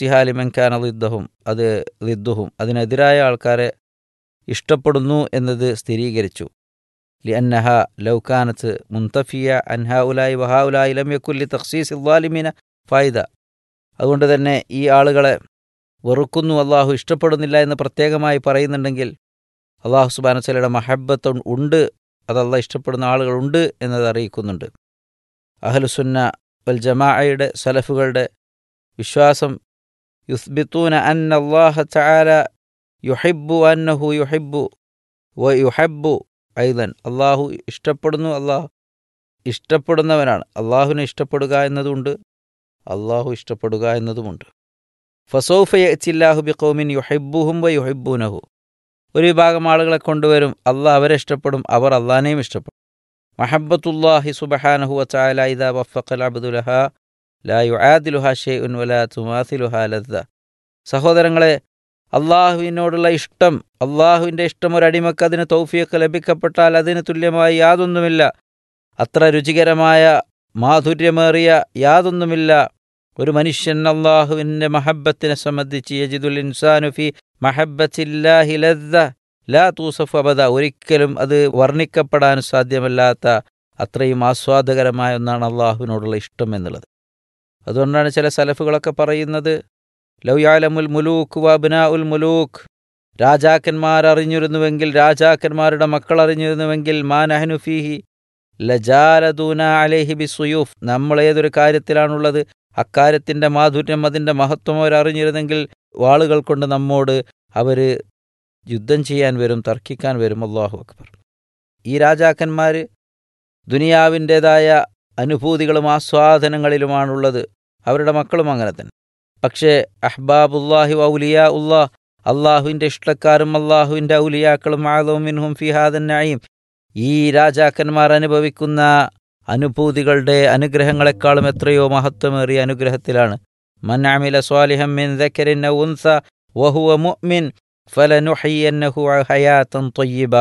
ഹുബ്ബുസ്തിഹാലിമൻ ഖാൻ ലിദ്ദഹും അത് ലിദ്ദുഹും അതിനെതിരായ ആൾക്കാരെ ഇഷ്ടപ്പെടുന്നു എന്നത് സ്ഥിരീകരിച്ചു ലിഅന്നഹ ലൗകാനത്ത് മുന്തഫിയ അൻഹ ഉലായി വഹാ ഉലായി ലം യക്കുല്ലി തഖ്സീസ് ഇദ്വാലിമീന ഫായിദ അതുകൊണ്ട് തന്നെ ഈ ആളുകളെ വെറുക്കുന്നു അള്ളാഹു ഇഷ്ടപ്പെടുന്നില്ല എന്ന് പ്രത്യേകമായി പറയുന്നുണ്ടെങ്കിൽ അള്ളാഹു സുബാനസലയുടെ മഹബത്ത് ഉണ്ട് അത് അള്ളാഹ് ഇഷ്ടപ്പെടുന്ന ആളുകളുണ്ട് എന്നത് അറിയിക്കുന്നുണ്ട് അഹലുസുന്ന വൽ ജമാഅയുടെ സലഫുകളുടെ വിശ്വാസം യുസ്ബിത്തൂന അൻ അള്ളാഹ ചാല യുഹിബു അന്നഹു യുഹിബു വ യുഹബു ഐതൻ അള്ളാഹു ഇഷ്ടപ്പെടുന്നു അള്ളാഹു ഇഷ്ടപ്പെടുന്നവനാണ് അള്ളാഹുവിനെ ഇഷ്ടപ്പെടുക എന്നതുണ്ട് അള്ളാഹു ഇഷ്ടപ്പെടുക എന്നതുമുണ്ട് ഫസോഫ യച്ചില്ലാഹു ബി കൗമിൻ യുഹിബുഹും വ യുഹിബൂനഹു ഒരു വിഭാഗം ആളുകളെ കൊണ്ടുവരും അള്ളാഹ് അവരെ ഇഷ്ടപ്പെടും അവർ അള്ളാഹിനെയും ഇഷ്ടപ്പെടും മഹബത്തുല്ലാഹി സുബഹാനഹു വച്ചാല ഇദാ വഫഖൽ അബ്ദുലഹ ലാ യുആദിലുഹ ഷെയ്ഉൻ വലാ തുമാസിലുഹ ലദ്ദ സഹോദരങ്ങളെ അള്ളാഹുവിനോടുള്ള ഇഷ്ടം അള്ളാഹുവിൻ്റെ ഇഷ്ടം ഒരടിമക്ക് അതിന് തൗഫിയൊക്കെ ലഭിക്കപ്പെട്ടാൽ അതിന് തുല്യമായി യാതൊന്നുമില്ല അത്ര രുചികരമായ മാധുര്യമേറിയ യാതൊന്നുമില്ല ഒരു മനുഷ്യൻ അള്ളാഹുവിൻ്റെ മഹബത്തിനെ സംബന്ധിച്ച് യജിദുൽ ഇൻസാനു ഫി മഹബത്തില്ലാഹി ലദ്ദ ലാ തൂസഫ് അബദ ഒരിക്കലും അത് വർണ്ണിക്കപ്പെടാൻ സാധ്യമല്ലാത്ത അത്രയും ആസ്വാദകരമായ ഒന്നാണ് അള്ളാഹുവിനോടുള്ള ഇഷ്ടം എന്നുള്ളത് അതുകൊണ്ടാണ് ചില സലഫുകളൊക്കെ പറയുന്നത് ലൗയാലമുൽ മുലൂക്ക് വബ്നാ ഉൽ മുലൂക്ക് രാജാക്കന്മാർ അറിഞ്ഞിരുന്നുവെങ്കിൽ രാജാക്കന്മാരുടെ മക്കൾ അറിഞ്ഞിരുന്നുവെങ്കിൽ മാ നഹനുഫീഹി ലജാലദൂന അലേഹി ബി സുയൂഫ് നമ്മൾ ഏതൊരു കാര്യത്തിലാണുള്ളത് അക്കാര്യത്തിൻ്റെ മാധുര്യം അതിൻ്റെ മഹത്വം അവരറിഞ്ഞിരുന്നെങ്കിൽ വാളുകൾ കൊണ്ട് നമ്മോട് അവർ യുദ്ധം ചെയ്യാൻ വരും തർക്കിക്കാൻ വരും അള്ളാഹു അക്ബർ ഈ രാജാക്കന്മാർ ദുനിയാവിൻ്റേതായ അനുഭൂതികളും ആസ്വാദനങ്ങളിലുമാണുള്ളത് അവരുടെ മക്കളും അങ്ങനെ തന്നെ പക്ഷേ അഹ്ബാബുല്ലാഹി ഔലിയ ഉല്ലാ അള്ളാഹുവിൻ്റെ ഇഷ്ടക്കാരും അള്ളാഹുവിൻ്റെ ഔലിയാക്കളും ആലോമിൻഹും ഫിഹാദൻ നയീം ഈ രാജാക്കന്മാർ അനുഭവിക്കുന്ന അനുഭൂതികളുടെ അനുഗ്രഹങ്ങളെക്കാളും എത്രയോ മഹത്വമേറിയ അനുഗ്രഹത്തിലാണ് മൻ അമില സ്വാലിഹം മിൻ ദക്കരിൻ ഔ ഉൻസ വഹുവ മുഅ്മിൻ ഫലനുഹയ്യന്നഹു ഹയാത്തൻ ത്വയ്യിബ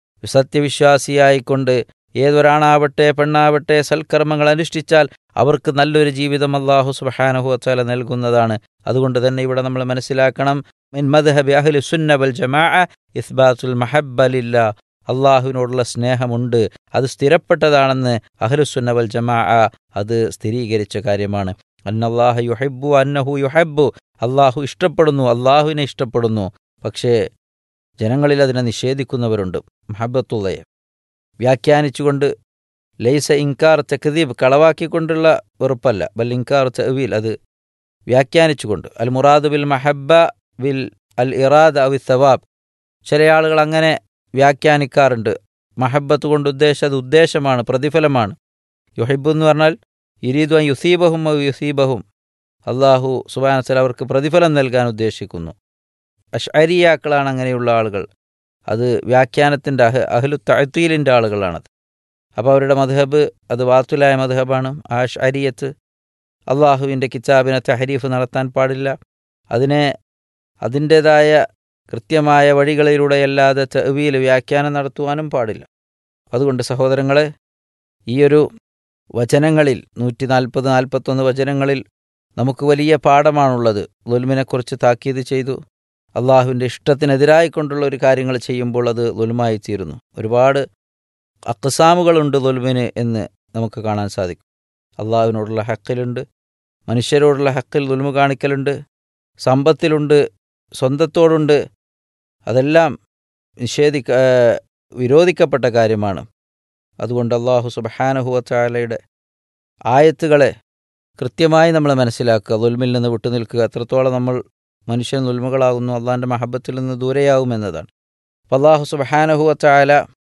സത്യവിശ്വാസിയായിക്കൊണ്ട് ഏതൊരാണാവട്ടെ പെണ്ണാവട്ടെ സൽക്കർമ്മങ്ങൾ അനുഷ്ഠിച്ചാൽ അവർക്ക് നല്ലൊരു ജീവിതം അള്ളാഹു സുബഹാനഹു വച്ചാല നൽകുന്നതാണ് അതുകൊണ്ട് തന്നെ ഇവിടെ നമ്മൾ മനസ്സിലാക്കണം മിൻ മദ്ഹബി അഹ്ലു സുന്ന വൽ ജമാ ഇസ്ബാത്തുൽ മഹബ്ബലില്ല അള്ളാഹുവിനോടുള്ള സ്നേഹമുണ്ട് അത് സ്ഥിരപ്പെട്ടതാണെന്ന് അഹ്ലുസുന്ന വൽ ജമാ അത് സ്ഥിരീകരിച്ച കാര്യമാണ് അന്നല്ലാഹു യുഹബ്ബു അന്നഹു യുഹബ്ബു അള്ളാഹു ഇഷ്ടപ്പെടുന്നു അള്ളാഹുവിനെ ഇഷ്ടപ്പെടുന്നു പക്ഷേ ജനങ്ങളിൽ അതിനെ നിഷേധിക്കുന്നവരുണ്ട് മഹബത്തുള്ളയെ വ്യാഖ്യാനിച്ചുകൊണ്ട് ലൈസ ഇൻകാർ തക്ദീബ് കളവാക്കിക്കൊണ്ടുള്ള വെറുപ്പല്ല ബൽ ഇൻകാർ തവീൽ അത് വ്യാഖ്യാനിച്ചുകൊണ്ട് അൽ മുറാദ് ബിൽ മഹബ്ബ ബിൽ അൽ ഇറാദ് അവി സവാബ് ചില ആളുകൾ അങ്ങനെ വ്യാഖ്യാനിക്കാറുണ്ട് മഹബത്ത് കൊണ്ട് ഉദ്ദേശം അത് ഉദ്ദേശമാണ് പ്രതിഫലമാണ് യുഹിബ് എന്ന് പറഞ്ഞാൽ ഇരീദു യുസീബഹും യുസീബഹും അള്ളാഹു സുബാനസൽ അവർക്ക് പ്രതിഫലം നൽകാൻ ഉദ്ദേശിക്കുന്നു അഷ്അരിയാക്കളാണ് അങ്ങനെയുള്ള ആളുകൾ അത് വ്യാഖ്യാനത്തിൻ്റെ അഹ് അഹ്ലു തഴത്തീലിൻ്റെ ആളുകളാണത് അപ്പോൾ അവരുടെ മധഹബ് അത് വാത്തുലായ മധഹബാണ് ആ അരിയത്ത് അള്ളാഹുവിൻ്റെ കിതാബിനെ തഹരീഫ് നടത്താൻ പാടില്ല അതിനെ അതിൻ്റേതായ കൃത്യമായ വഴികളിലൂടെയല്ലാതെ തെവീൽ വ്യാഖ്യാനം നടത്തുവാനും പാടില്ല അതുകൊണ്ട് സഹോദരങ്ങളെ ഈയൊരു വചനങ്ങളിൽ നൂറ്റി നാൽപ്പത് നാൽപ്പത്തൊന്ന് വചനങ്ങളിൽ നമുക്ക് വലിയ പാഠമാണുള്ളത് ലുൽമിനെക്കുറിച്ച് താക്കീത് ചെയ്തു അള്ളാഹുവിൻ്റെ ഇഷ്ടത്തിനെതിരായിക്കൊണ്ടുള്ള ഒരു കാര്യങ്ങൾ ചെയ്യുമ്പോൾ അത് ലുൽമായി തീരുന്നു ഒരുപാട് അക്സാമുകളുണ്ട് ലുൽമിന് എന്ന് നമുക്ക് കാണാൻ സാധിക്കും അള്ളാഹുവിനോടുള്ള ഹക്കിലുണ്ട് മനുഷ്യരോടുള്ള ഹക്കിൽ ലുൽമു കാണിക്കലുണ്ട് സമ്പത്തിലുണ്ട് സ്വന്തത്തോടുണ്ട് അതെല്ലാം നിഷേധിക്ക വിരോധിക്കപ്പെട്ട കാര്യമാണ് അതുകൊണ്ട് അള്ളാഹു സുബഹാനഹുവച്ചാലയുടെ ആയത്തുകളെ കൃത്യമായി നമ്മൾ മനസ്സിലാക്കുക ദുൽമിൽ നിന്ന് വിട്ടുനിൽക്കുക എത്രത്തോളം നമ്മൾ മനുഷ്യൻ ദുൽമുകളാകുന്നു അള്ളാഹിൻ്റെ മഹബത്തിൽ നിന്ന് ദൂരെയാവുമെന്നതാണ് അപ്പോൾ അള്ളാഹു സുബഹാനഹുവച്ചാല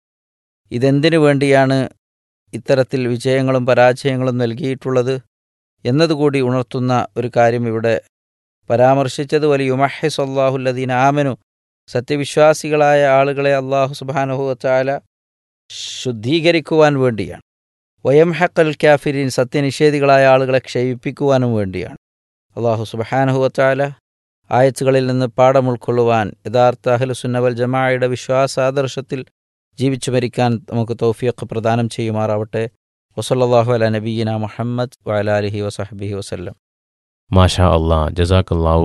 ഇതെന്തിനു വേണ്ടിയാണ് ഇത്തരത്തിൽ വിജയങ്ങളും പരാജയങ്ങളും നൽകിയിട്ടുള്ളത് എന്നതുകൂടി ഉണർത്തുന്ന ഒരു കാര്യം ഇവിടെ പരാമർശിച്ചത് വലിയ ഉമഹിസ് അള്ളാഹുല്ലദീൻ ആമനു സത്യവിശ്വാസികളായ ആളുകളെ അള്ളാഹു സുബാനുഹുവച്ചാല ശുദ്ധീകരിക്കുവാൻ വേണ്ടിയാണ് വയം ഹക്കൽ ക്യാഫിരീൻ സത്യനിഷേധികളായ ആളുകളെ ക്ഷയിപ്പിക്കുവാനും വേണ്ടിയാണ് അള്ളാഹു സുബഹാനുഹുവച്ചാല ആയത്തുകളിൽ നിന്ന് പാഠം ഉൾക്കൊള്ളുവാൻ യഥാർത്ഥ അഹ്ലുസുന്നവൽ ജമാഅയുടെ വിശ്വാസാദർശത്തിൽ ജീവിച്ചു മരിക്കാൻ നമുക്ക് തൗഫിയൊക്കെ പ്രദാനം ചെയ്യുമാറാവട്ടെ വസല്ലാഹു അല നബീന മുഹമ്മദ് വലാലിഹി വസഹബിഹി വസ്ല്ലം മാഷാ അള്ളാ ജസാക്കല്ലാഹു